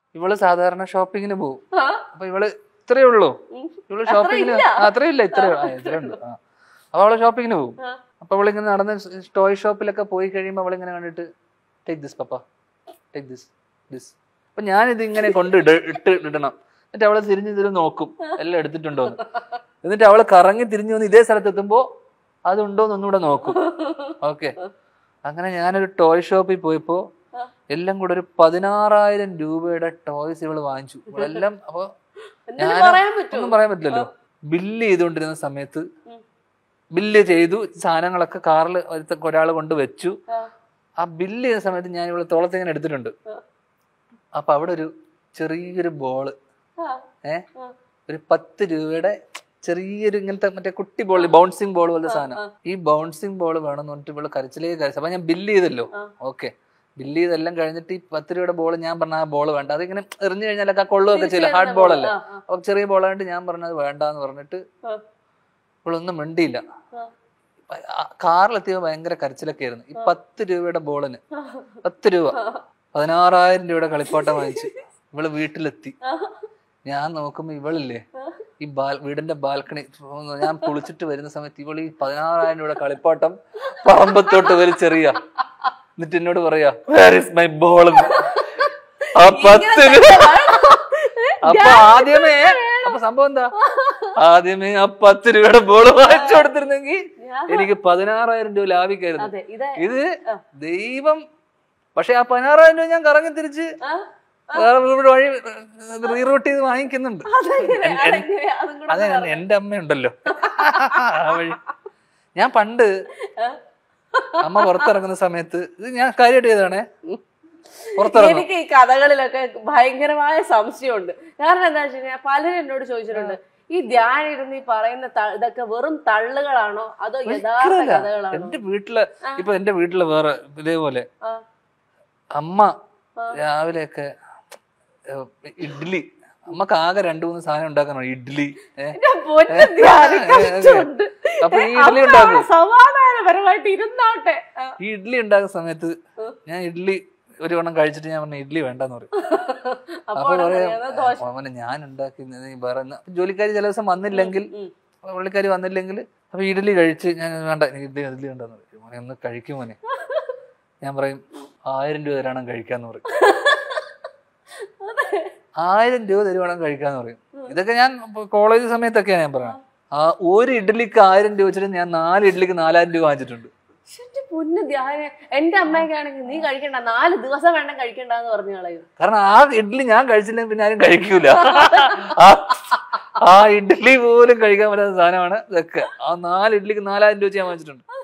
ഇവള് സാധാരണ ഷോപ്പിങ്ങിന് പോകും ആ, അപ്പൊ ഇവള് ഇത്രയേ ഉള്ളൂ ഉം. ഇവള് അത്ര ഷോപ്പിങ്ങിന് ഇല്ല. അത്രയും ഇല്ല ഇത്രയേ ആ, ഇത്രയേ ഉള്ളൂ ആ അപ്പൊ അവള് ഷോപ്പിങ്ങിന് പോകും ആ. അപ്പൊ അവളിങ്ങനെ നടന്ന് ടോയ് ഷോപ്പിലൊക്കെ പോയി കഴിയുമ്പോൾ അവളിങ്ങനെ കണ്ടിട്ട് ടേക്ക് ദിസ് പപ്പ ടേക്ക് ദിസ് ദിസ് അപ്പൊ ഞാനിത് ഇങ്ങനെ കൊണ്ട് ഇട ഇട്ട് ഇടണം എന്നിട്ട് അവള് തിരിഞ്ഞ് ഇതിൽ നോക്കും എല്ലാം എടുത്തിട്ടുണ്ടോ എന്ന് എന്നിട്ട് അവള് കറങ്ങി തിരിഞ്ഞു വന്ന് ഇതേ സ്ഥലത്ത് എത്തുമ്പോ അതുണ്ടോ എന്ന് ഒന്നുകൂടെ നോക്കും ഓക്കെ അങ്ങനെ ഞാനൊരു ടോയ് ഷോപ്പിൽ പോയപ്പോ ആ. എല്ലാം കൂടെ ഒരു പതിനാറായിരം രൂപയുടെ ടോയ്സ് ഇവള് വാങ്ങിച്ചു ഇവളെല്ലാം അപ്പൊ എന്തെങ്കിലും ഞാനും പറയാൻ പറ്റുമോ ഒന്നും പറയാൻ പറ്റില്ലല്ലോ ബില്ല് ചെയ്തുകൊണ്ടിരുന്ന സമയത്ത് ഉം. ബില്ല് ചെയ്തു സാധനങ്ങളൊക്കെ കാറിൽ ഒരാൾ കൊണ്ട് വെച്ചു ആ. ആ ബില്ല് ചെയ്ത സമയത്ത് ഞാൻ ഇവിടെ തോളത്ത് ഇങ്ങനെ എടുത്തിട്ടുണ്ട് ആ. അപ്പൊ അവിടെ ഒരു ചെറിയൊരു ബോള് ആ, ഏ ആ. ഒരു പത്ത് രൂപയുടെ ചെറിയൊരു ഇങ്ങനത്തെ മറ്റേ കുട്ടി ബോൾ ബൗൺസിങ് ബോൾ പോലത്തെ സാധനം ആ. ഈ ബൗൺസിങ് ബോൾ വേണമെന്ന് പറഞ്ഞിട്ട് ഇവള് കരച്ചിലേ കരച്ചു അപ്പൊ ഞാൻ ബില്ല് ചെയ്തല്ലോ ആ. ഓക്കെ ബില്ല് ചെയ്തെല്ലാം കഴിഞ്ഞിട്ട് ഈ പത്ത് രൂപയുടെ ബോൾ ഞാൻ പറഞ്ഞ ആ ബോൾ വേണ്ട അതിങ്ങനെ എറിഞ്ഞു കഴിഞ്ഞാലൊക്കെ കൊള്ളുകയൊക്കെ തിരിച്ച് ചെയ്യില്ല ഹാർഡ് വരുന്ന ബോൾ ball. അല്ലേ ആ, ആ, അപ്പൊ ചെറിയ ബോളായിട്ട് ഞാൻ പറഞ്ഞത് വേണ്ടാന്ന് പറഞ്ഞിട്ട് ആ. ഇവളൊന്നും മിണ്ടിയില്ല ആ. ആ കാറിലെത്തിയപ്പോ ഭയങ്കര കരച്ചിലൊക്കെ ആയിരുന്നു ഈ പത്ത് രൂപയുടെ ബോളിന് പത്ത് രൂപ പതിനാറായിരം രൂപയുടെ കളിപ്പാട്ടം വാങ്ങിച്ച് ഇവള് വീട്ടിലെത്തി ആ. ഞാൻ നോക്കുമ്പോ ഇവളില്ലേ ഈ ബാൽ വീടിന്റെ ബാൽക്കണി ഞാൻ കുളിച്ചിട്ട് വരുന്ന സമയത്ത് ഇവള് ഈ പതിനാറായിരം രൂപയുടെ കളിപ്പാട്ടം പറമ്പത്തോട്ട് വലിച്ചെറിയ എന്നിട്ട് എന്നോട് പറയാ വേർ ഇസ് മൈ ബോൾ ആ പത്ത് രൂപ അപ്പൊ ആദ്യമേ അപ്പൊ സംഭവം എന്താ ആദ്യമേ ആ പത്ത് രൂപയുടെ ബോൾ വാങ്ങിച്ചു കൊടുത്തിരുന്നെങ്കിൽ ഞാൻ- എനിക്ക് പതിനാറായിരം രൂപ ലാഭിക്കായിരുന്നു അതെ ഇത് ഇത് ആ. ദൈവം പക്ഷെ ആ പതിനാറായിരം രൂപ ഞാൻ കറങ്ങി തിരിച്ച് ആ, വേറെ ഇവിടെ വഴി റീറൂട്ട് ചെയ്ത് വാങ്ങിക്കുന്നുണ്ട് അതെങ്ങനെ? എൻ- എൻ- അതെങ്ങനെ? അതും കൂടെ അതെ ഒന്ന് എന്റെ അമ്മയുണ്ടല്ലോ ആ വഴി ഞാൻ പണ്ട് ആ. അമ്മ പുറത്തിറങ്ങുന്ന സമയത്ത് ഇത് ഞാൻ കാര്യമായിട്ട് ചെയ്താണേ പുറത്തിറങ്ങും എനിക്ക് ഈ കഥകളിലൊക്കെ ഭയങ്കരമായ സംശയമുണ്ട് കാരണം എന്താ വെച്ച് കഴിഞ്ഞാൽ പലരും എന്നോട് ചോദിച്ചിട്ടുണ്ട് ഈ ധ്യാനം ഇരുന്ന് ഈ പറയുന്ന ത- ഇതൊക്കെ വെറും തള്ളുകളാണോ അതോ യഥാർത്ഥ ഒരിക്കലുമല്ല. കഥകളാണോ എന്റെ വീട്ടില് ഇപ്പൊ എന്റെ വീട്ടില് വേറെ ഇതേപോലെ ആ, അമ്മ രാവിലെയൊക്കെ ഏഹ്, ഇഡ്ഡലി അമ്മക്ക് ആകെ രണ്ടു മൂന്ന് സാധനം ഉണ്ടാക്കാനോ ഇഡ്ഡലി ഏഹ് എന്റെ പൊന്ന് ധ്യാനം കഴിച്ചുകൊണ്ട്. അപ്പൊ ഈ ഏ, ഇഡ്ഡലി അമ്മ ഉണ്ടാക്കും അവിടെ സമാധാനപരമായിട്ട് ഇരുന്നാട്ടെ ആ, ഈ ഇഡ്ഡലി ഉണ്ടാക്കുന്ന സമയത്ത് ഞാൻ ഇഡ്ഡലി ഒരു വണ്ണം കഴിച്ചിട്ട് ഞാൻ പറഞ്ഞു ഇഡ്ഡലി വേണ്ടെന്ന് പറയും അപ്പൊ അപ്പൊ അവിടെ പറയാം പറയുന്നത് ദോശ അവനെ ഞാൻ ഉണ്ടാക്കി നീ വേറെ എന്നാ- അപ്പൊ ജോലിക്കാരി ചില ദിവസം വന്നില്ലെങ്കിൽ ഉം. പുള്ളിക്കാരി വന്നില്ലെങ്കിൽ അപ്പൊ ഇഡ്ഡലി കഴിച്ച് ഞാൻ വേണ്ട എനിക്ക് ഇഡ്ഡലി ഇഡ്ഡലി വേണ്ടെന്ന് പറയും മോനെ ഒന്ന് കഴിക്കും മോനെ ഞാൻ പറയും ആയിരം രൂപ തരണം കഴിക്കാന്ന് പറയും ആയിരം രൂപ തരുവാണം കഴിക്കാന്ന് പറയും ഇതൊക്കെ ഞാൻ കോളേജ് സമയത്തൊക്കെയാണ് ഞാൻ പറയുന്നത് ആ ഒരു ഇഡ്ഡലിക്ക് ആയിരം രൂപ വെച്ചിട്ട് ഞാൻ നാല് ഇഡ്ഡലിക്ക് നാലായിരം രൂപ വാങ്ങിച്ചിട്ടുണ്ട് ശ്ശെ, എന്റെ പൊന്ന് ധ്യാനം എന്റെ അമ്മയൊക്കെ ആണെങ്കിൽ നീ കഴിക്കണ്ട നാല് ദിവസം വേണ്ട കഴിക്കണ്ടെന്ന് പറഞ്ഞു കളയും കാരണം ആ ഇഡ്ഡലി ഞാൻ കഴിച്ചില്ലെങ്കിൽ പിന്നെ ആരും കഴിക്കൂല ആ- ആ ഇഡ്ഡലി പോലും കഴിക്കാൻ പറ്റാത്ത സാധനമാണ് ഇതൊക്കെ ആ നാല് ഇഡ്ഡലിക്ക് നാലായിരം രൂപ വെച്ച് ഞാൻ വാങ്ങിച്ചിട്ടുണ്ട്